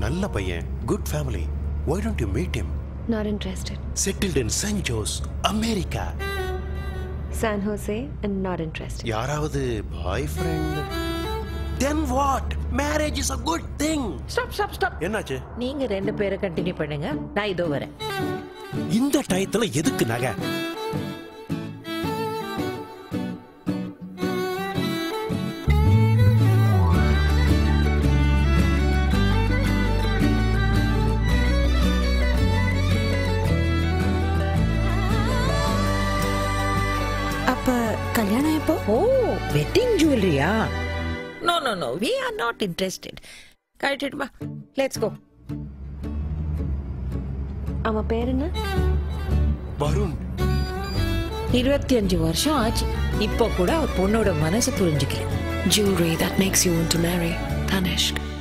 நல்ல பையன் good family why don't you meet him Not interested. Settled in San Jose America San Jose and not interested. யாராவது boyfriend then what marriage is a good thing stop stop stop என்னாச்சு நீங்க ரெண்டு பேரை continue பண்ணுங்க நான் இதோ வரேன் இந்த டயத்துல எதுக்கு நகை அப்ப கல்யாணம் எப்போ ஓ வெட்டிங் ஜுவல்லரியா no no no we are not interested கழட்டிடுமா லெட்ஸ் கோ அவன் பேர் என்ன வருண் இருபத்தி அஞ்சு வருஷம் ஆச்சு இப்போ கூட அவர் பொண்ணோட மனசு புரிஞ்சுக்கல Jewelry that makes you want to marry. Tanishq.